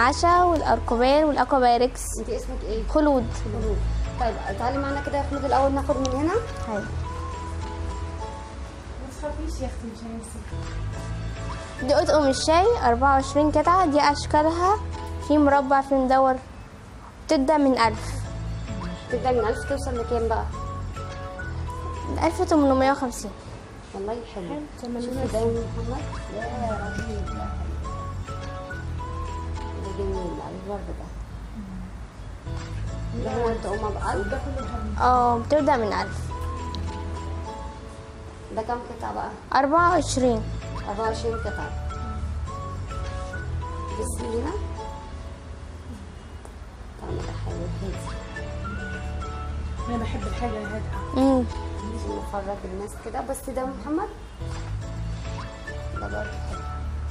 العشا والاركوبال والاكوباركس انت اسمك ايه خلود خلود طيب تعالي معانا كده يا خلود الاول ناخد من هنا هاي ما تخافيش يا اختي مش هيمسك دي اطقم الشاي 24 قطعة دي اشكالها في مربع في مدور تبدأ من ألف تبدا من 1000 توصل لكام بقى 1850 والله حلو شوفي ده يا أم محمد يا رهيب يا ده جميل على الورد ده ده هو انت ام بقلب اه بتبدأ من ألف ده كام قطعه بقى 24 24 قطعه بسم الله طعم ده حلو هادي انا بحب الحاجه الهادئه امم عشان نفرج الناس كده بس ده يا محمد ده برضه حلو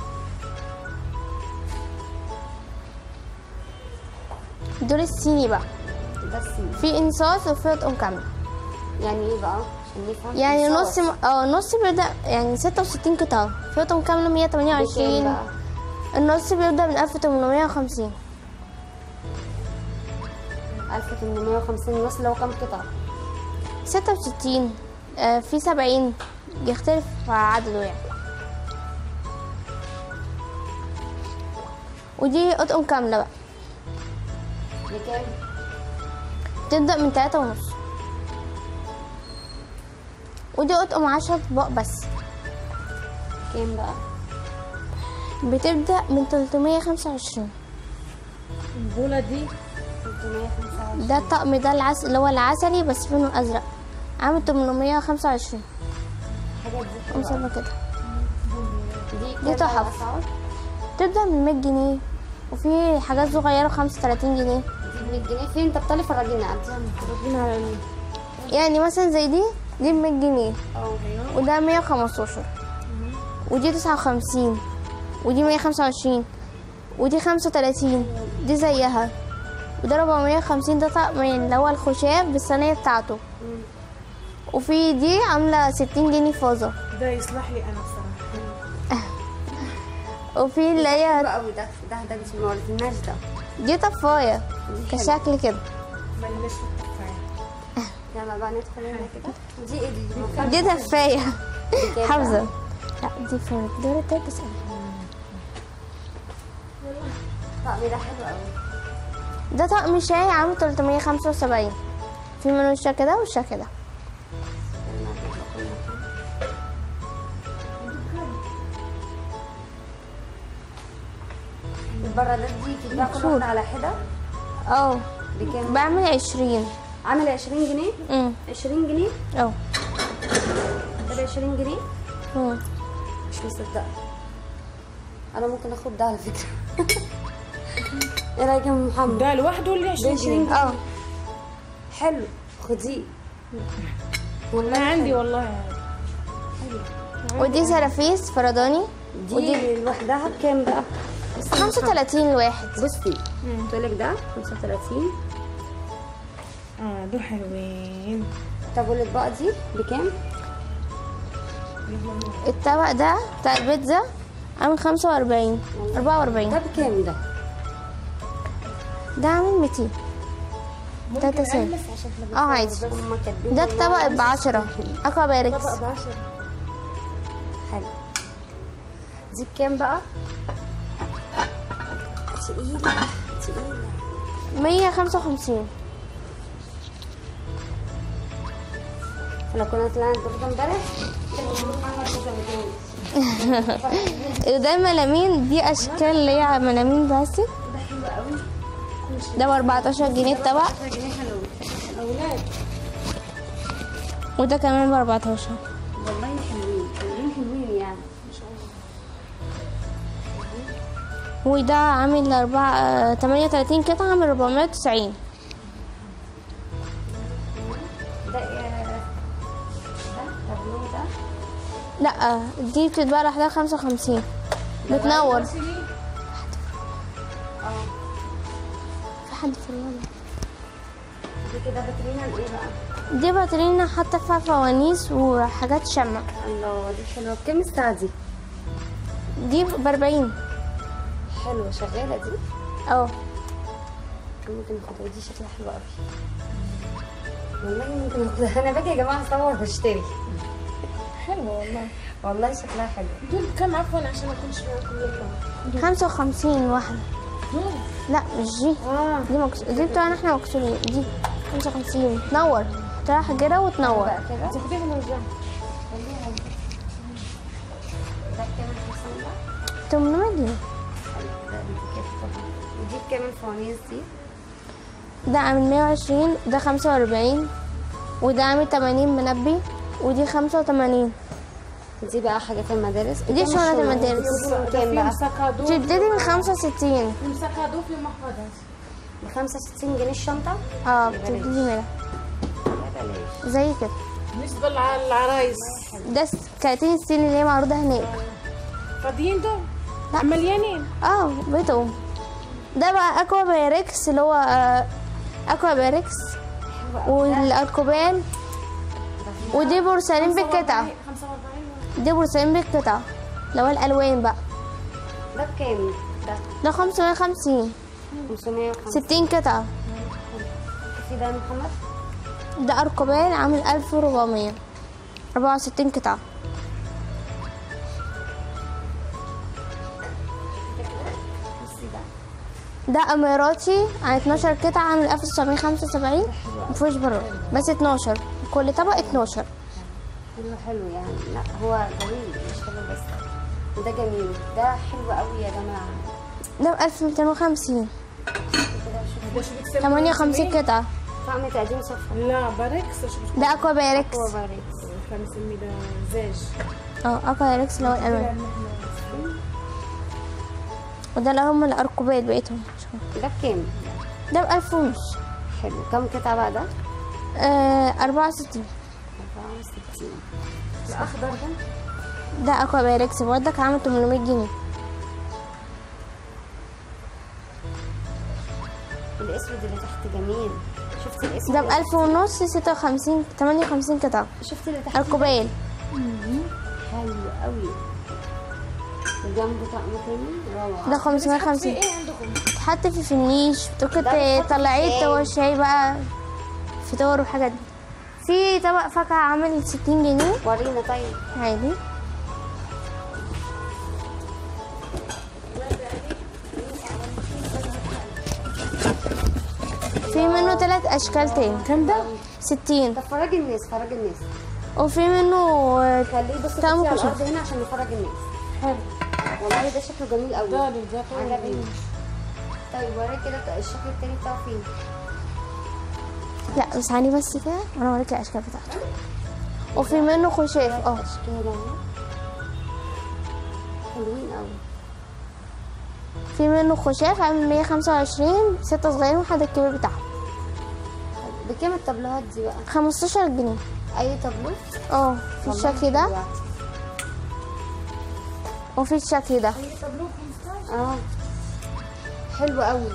دول الصيني بقى ده السين في انصاص وفي اطقم كاملة يعني ايه بقى عشان نفهم يعني الصوص. نص اه نص بيبدأ يعني 66 قطعة في اطقم كاملة بكام 128 بقى النص بيبدأ من 1850 1850 نص لو كام قطعة 66 آه في 70 يختلف عدده يعني ودي اطقم كاملة بقى بكام؟ تبدأ من تلاتة ونص ودي اطقم عشرة اطباق بس كام بقى؟ بتبدأ من 325 البوله دي 325 ده الطقم ده العسل اللي هو العسلي بس لونه ازرق عامل 825 الحاجات دي حلوة مسمى كده دي دي كام تحف. بقى الأسعار؟ تبدأ من 100 جنيه وفي حاجات صغيرة 35 جنيه دي ب 100 جنيه فين؟ طب تعالي فرجينا عندي ربنا على ال- يعني مثلا زي دي دي ب 100 جنيه اه وده 115 ودي 59 ودي 125 ودي 35 دي زيها وده 450 ده طقم اللي هو الخشاب بالصينية بتاعته وفي دي عاملة 60 جنيه فازة ده يصلح لي انا بصراحه وفي اللي هي حلو قوي ده ده ده مش ما وريتلناش ده دي طفاية كشكل كده ملناش في التفاح يلا بقى ندخل هنا كده دي ايه دي؟ دي دفاية دي كام حافظة بقى؟ لا دي في الدور التالت بس الطقم ده حلو قوي ده طقم شاي عامل 375 في منه الشكل ده والشكل ده البرادات دي بتتباع كل واحدة على حدة اه بكام؟ بعمل 20 عامل 20 جنيه امم 20 جنيه اه ده 20 جنيه مم. مش مصدقة انا ممكن اخد ده على فكرة ايه رايك يا أم محمد ده لوحده اللي 20 ده 20 جنيه اه حلو خديه انا عندي والله ودي سرافيس فرداني دي لوحدها بكام بقى؟ 35 الواحد بصي قلت لك ده 35 اه دول حلوين طب والاطباق دي بكام؟ الطبق ده بتاع البيتزا عامل 45 44 ده بكام ده؟ ده عامل 200 ده تسعين اه عادي هما كاتبين ده والله الطبق ب 10 اكوا باركس طبق ب 10 حلو دي بكام بقى؟ تقيلة تقيلة 155 لو كنا طلعنا الدكتور امبارح كان محمد مزودين وده ملامين دي اشكال اللي هي ملامين بلاستيك ده حلو قوي ده ب 14 جنيه الطبق 10 جنيه حلو الاولاد وده كمان ب 14 والله حلوين حلوين حلوين يعني ما شاء الله وده عامل 4 38 قطعة عامل 490 ده ايه ده تابلو ده لا دي بتتباع لوحدها 55 بتنور اه في حد في الوضع دي كده باترينا الايه بقى دي باترينا حاطة فيها فوانيس وحاجات شمع الله دي حلوه بكام الساعه دي دي ب 40 حلوه شغاله دي اه ممكن ناخدها دي شكلها حلو قوي والله ممكن ناخدها انا باجي يا جماعه اصور بشتري حلوة والله والله شكلها حلو دول كم عفوا عشان ما اكونش معاكم خمسة وخمسين واحدة دول لا مش دي اه دي مكس... دي بتوعنا احنا مكسورين دي خمسة وخمسين تنور تروح كده وتنور بقى كده تاخديها من الجنب خليها دي. ده بكام الحصان ده؟ تمنمية جنيه ده دي كده طبعا ودي بكام الفوانيس دي؟ ده عامل مية وعشرين ده خمسة وأربعين وده عامل تمانين منبي ودي خمسة وتمانين دي بقى حاجات المدارس دي بكام شنط الشنط؟ المدارس. دي بكام بقى؟ مسكادو تبتدي من خمسة وستين مسكادو في محفظة ب 65 جنيه الشنطة؟ اه بتبتدي منها يا بلاش زي كده بالنسبة للعرايس ده س- كراتين الصين اللي هي معروضة هناك فاضيين دول لا. مليانين اه بيتهم ده بقى اكوا بايركس اللي هو آه، اكوا بايركس والاركوبان ودي بورسلين بالقطعة 45 دي بورسلين بالقطعة اللي هو الالوان بقى ده بكام؟ ده ده 550 550 60 قطعة في ده يا محمد؟ ده اركوبان عامل 1400 64 قطعة بصي ده ده اماراتي عن 12 قطعة عامل 1975 مفيهوش براد بس 12 كل طبق 12 حلو حلو يعني لا هو جميل مش حلو بس وده جميل ده حلو قوي يا جماعة ده ب 1250 كده شوف ده شو بتسمي 58 قطعة طعم تقديم صفر لا باركس شو بتسمي ده اكوا بايركس هو باريكس كان مسمي ده زاج اه اكوا بايركس اللي هو الالوان وده اللي هم الاركوبات بقيتهم ده بكام؟ ده ب 1000 ونص حلو كم قطعة بقى ده؟ آه 64 64 الأخضر ده ده اكوا بايركس بردك عامل 800 جنيه الاسود اللي تحت جميل شفتي الاسود ده ب 1000 ونص 56 58 قطعة شفتي اللي تحت اركوبان حلو قوي وجنبه طقم تاني روعة ده في 550 ايه عندكم؟ تحط في فينيش ممكن ده بتحط تطلعيه في تطور شاي بقى فطار والحاجات دي في طبق فاكهة عامل 60 جنيه ورينا طيب عادي في منه ثلاث اشكال تاني كم ده؟ 60 طب فرجي الناس فرجي الناس وفي منه آه، خليه بس طعمه كرسي على كشري. الارض هنا عشان نفرج الناس حلو والله ده شكله جميل قوي ده ده عجبني طيب وريك كده الشكل التاني بتاعه فين لا بس عني بس كده وانا اوريك الاشكال بتاعته وفي منه خشاف اه اشكال اهي حلوين قوي في منه خشاف عامل 125 ستة صغيرين وحد الكبير بتاعهم بكام الطبلات دي بقى 15 جنيه اي طبلوت اه في والله الشكل ده حلوة. وفي الشكل ده اه حلو قوي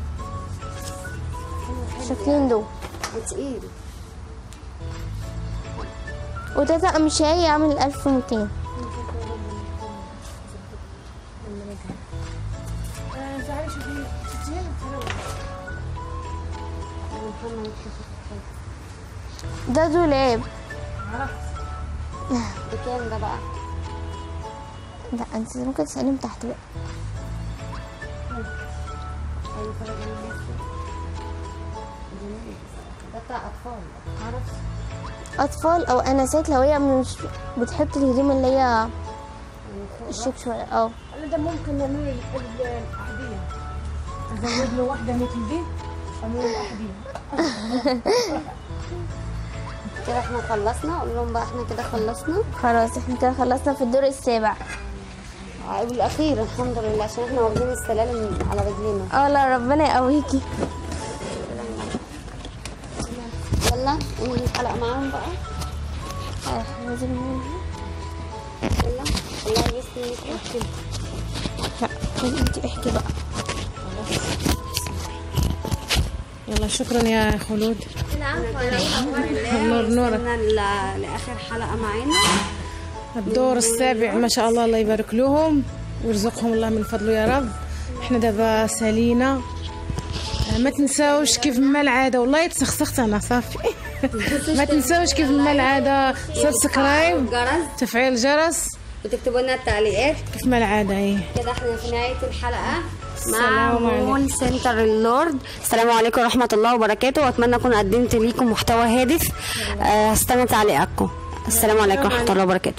الشكلين دول وتقيل وده طقم شاي عامل 1200 آه، تعالي شوفي شفتيها حلو محمد شوف ده دولاب عرفت بكام ده بقى لا انت ممكن تسألي من تحت بقى اي فرج الناس جميل ده بتاع اطفال عرفت اطفال او انسات لو هي مش بتحط الهدوم اللي هي يعني فوق الشيك شويه اه انا ده ممكن نعمل له ال- الاحذيه ازود له واحده مثل دي اعمل له الاحذيه كده احنا خلصنا قول لهم بقى احنا كده خلصنا خلاص احنا كده خلصنا في الدور السابع والاخير الحمد لله عشان احنا واخدين السلالم على رجلينا اه لا ربنا يقويكي يلا انهي الحلقه معاهم بقى اه، لازم نعمل- يلا الله يسلمك لا خدي انت احكي بقى يلا شكرا يا خلود نور نورك وصلنا ل- لاخر حلقه معانا الدور السابع ما شاء الله الله يبارك لهم ويرزقهم الله من فضله يا رب احنا دابا سالينا آه، ما تنساوش كيف ما العاده والله تسخسخت انا صافي ما تنساوش كيف ما العاده سبسكرايب الجرس تفعيل الجرس وتكتبوا لنا التعليقات كيف ما العاده ايه كده احنا في نهايه الحلقه مع السلام عليكم. مول سنتر اللورد السلام عليكم ورحمه الله وبركاته واتمنى اكون قدمت ليكم محتوى هادف آه، هستنى تعليقاتكم السلام عليكم ورحمه الله وبركاته